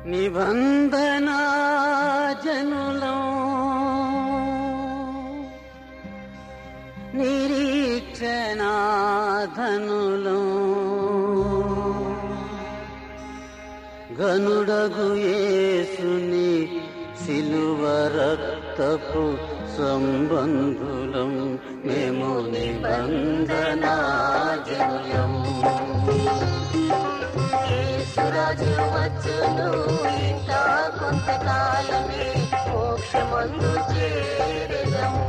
నిబంధనా జనులం నిరీక్షణాధనులం గనుడగు యేసుని సిలువ రక్తపు సంబంధులం మేము నిబంధనా జనులం యేసురాజు వచ్చును ఇంకా కొంతకాలమే మోక్షమందు చేరెదము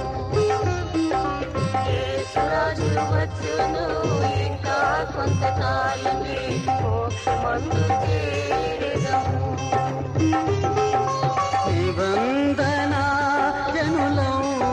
యేసురాజు వచ్చును ఇంకా కొంతకాలమే మోక్షమందు చేరెదము నిబంధనా జనులం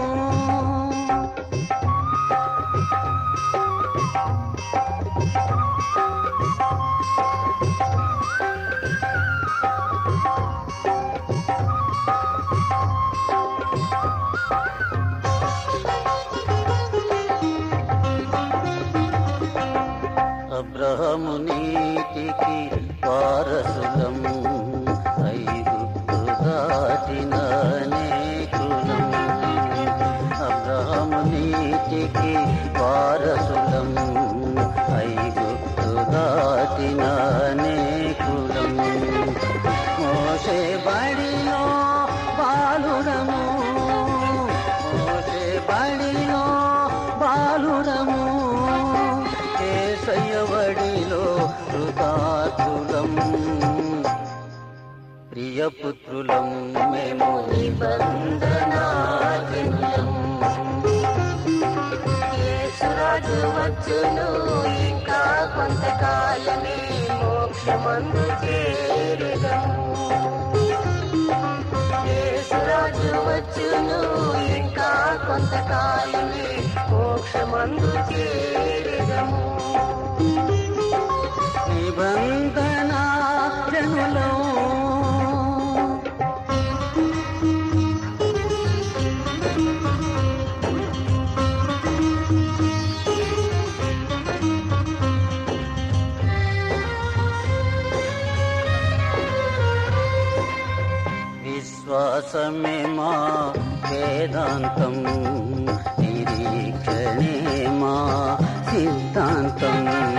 అబ్రహము నీతికి వారసులం ఐగుప్తు దాటిన అనేకులం అబ్రహము నీతికి వారసులం ఐగుప్తు దాటిన అనేకులం మోసే బడిలో బాలురము మోసే బడిలో బాలురము కేశయవడిలో కృతార్థులం ప్రియపుత్రులం మేము నిబంధనాజనులం యేసురాజు వచ్చును ఇంకా కొంతకాలమే మోక్షమందు చేరెదము యేసురాజు వచ్చును ఇంకా కొంతకాలమే మోక్షమందు చేరెదము నిబంధనా జనులం విశ్వాసమే మా వేదాంతం నిరీక్షణే మా సిద్ధాంతం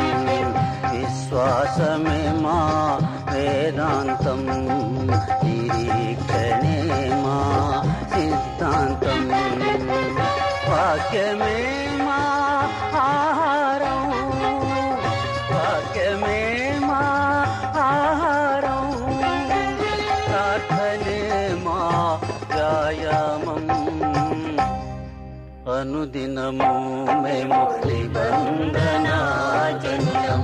విశ్వాసమే మా వేదాంతం నిరీక్షణే మా సిద్ధాంతం వాక్యమే మా ఆహారం వాక్యమే మా ఆహారం ప్రార్థనే మా వ్యాయామం అనుదినము మేము నిబంధనాజనులం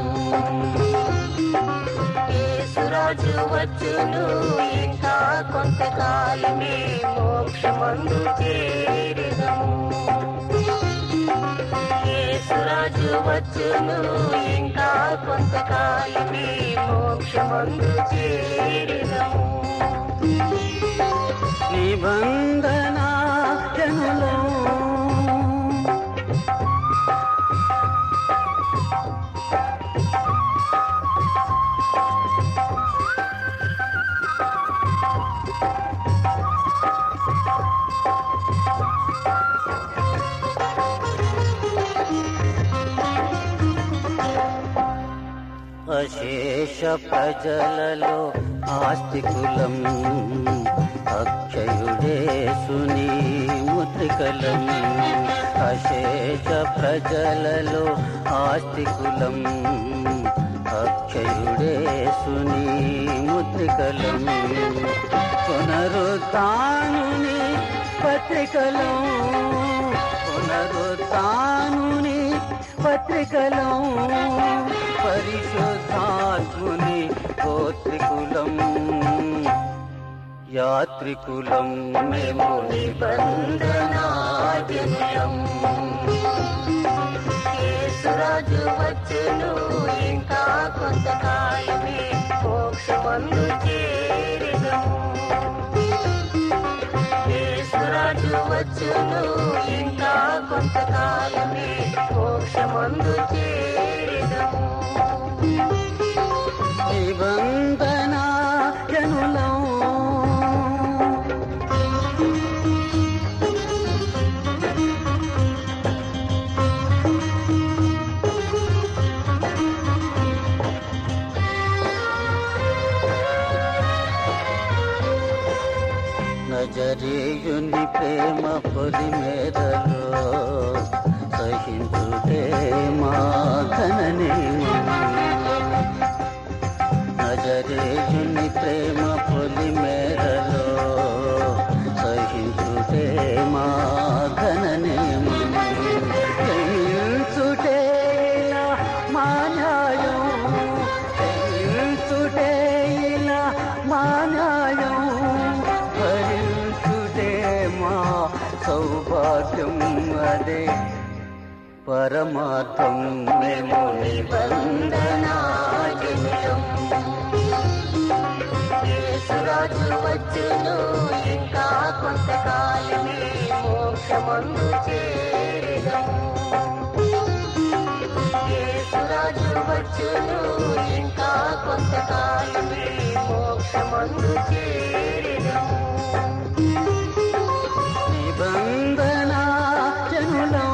యేసురాజు వచ్చును ఇంకా కొంతకాలమే మోక్షమందు చేరెదము యేసురాజు వచ్చును ఇంకా కొంతకాలమే మోక్షమందు చేరెదము నిబంధనా జనులం అశేష ప్రజలలో ఆస్తికులం అక్షయుడేసుని ముద్రికలం అశేష ప్రజలలో ఆస్తికులం అక్షయుడేసుని ముద్రికలం పునరుత్నుని పత్రికలం పునరుత్నుని పత్రికలం పరిశుద్ధాత్ముని గోత్రికులం యాత్రికులం మేము నిబంధనాజనులం యేసురాజు వచ్చును ఇంకా కొంతకాలమే మోక్షమందు చేరెదము యేసురాజు వచ్చును ఇంకా కొంతకాలమే మోక్షమందు చేరెదము నిబంధన నజరేయుని ప్రేమ పొలి మేరలో సహించుటే మా ఘననేమం నజరేయుని ప్రేమ పొలి మేరలో సహించుటే మా ఘననేమం జయించుటే ఇలా మా న్యాయం జయించుటే ఇలా మా న్యాయం భరించుటే మా సౌభాగ్యం అదే పరమార్థం మేము నిబంధనాజనులం యేసురాజు వచ్చును ఇంకా కొంతకాలమే మోక్షమందు చేరదము యేసురాజు వచ్చును ఇంకా కొంతకాలమే మోక్షమందు చేరదము నిబంధన జనులం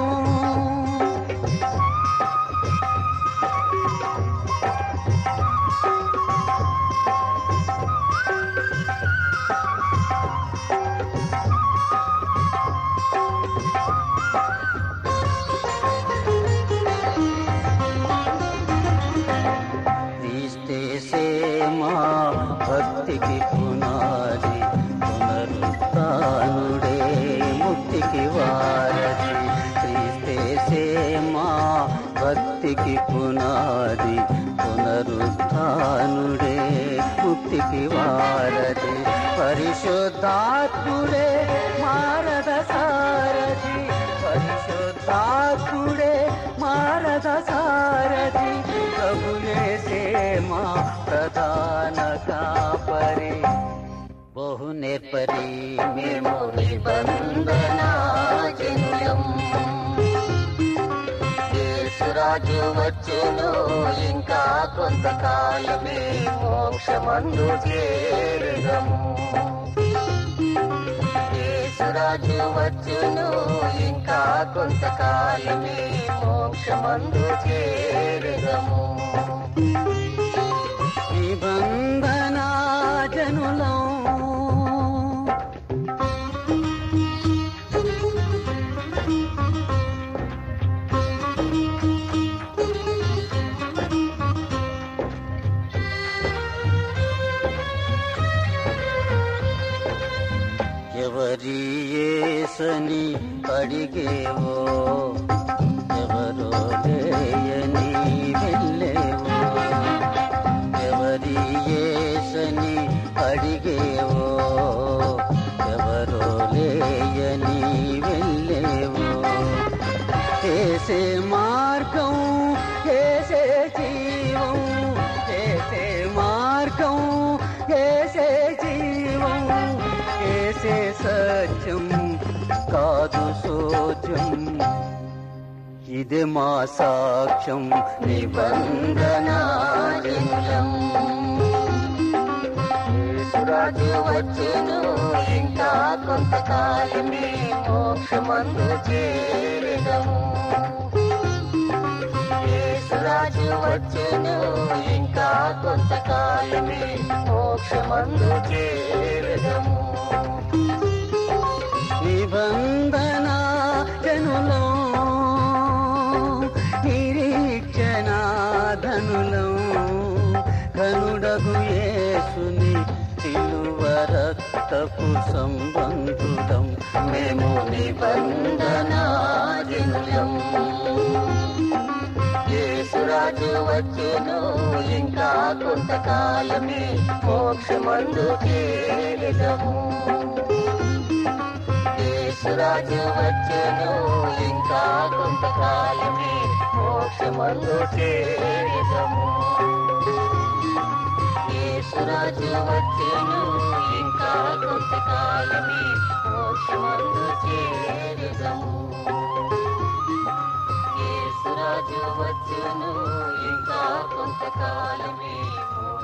క్రీస్తేసే మా భక్తికి పునాది పునరుత్నుడే ముక్తికి వారది క్రీస్తేసే మా భక్తికి పునాది పునరుత్నుడే ముక్తికి వారది పరిశుద్ధాత్ముడే మారద సారథి పరిశుద్ధాత్ముడే మారద సారథి ప్రభుయేసే మా ప్రధాన కాపరి బహు నేర్పరి మేము నిబంధనాజనులం యేసురాజు వచ్చును ఇంకా కొంతకాలమే మోక్షమందు చేరదము యేసురాజు వచ్చును ఇంకా కొంతకాలమే మోక్షమందు చేరదము నిబంధన జనులం ఎవరి ఏసని అడిగేవో ఎవరో లేయని వెళ్ళేవో ఎవరి ఏసని అడిగేవో ఎవరో లేయని వెళ్ళేవో ఏసే మార్గం ఏసే జీవం ఏసే మార్గం ఏసే జీవం ఏసే సత్యం కాదు సోచం ఇది మా సాక్ష్యం నిబంధనాజనులం యేసురాజు వచ్చును ఇంకా కొంతకాలమే మోక్షమందు చేరదము యేసురాజు వచ్చును ఇంకా కొంతకాలమే మోక్షమందు చేరదము నిబంధన జనులం నిరీక్షణ ధనులం కనుడగు యేసుని సిలువ రక్తపు సంబంధుడం మేము నిబంధనాజనులం యేసురాజు వచ్చును ఇంకా కొంతకాలమే మోక్షమందు చేరదము యేసురాజు వచ్చును ఇంకా కొంతకాలమే మోక్షమందు చేరదము యేసురాజు వచ్చును ఇంకా కొంతకాలమే మోక్షమందు చేరదము యేసురాజు వచ్చును ఇంకా కొంతకాలమే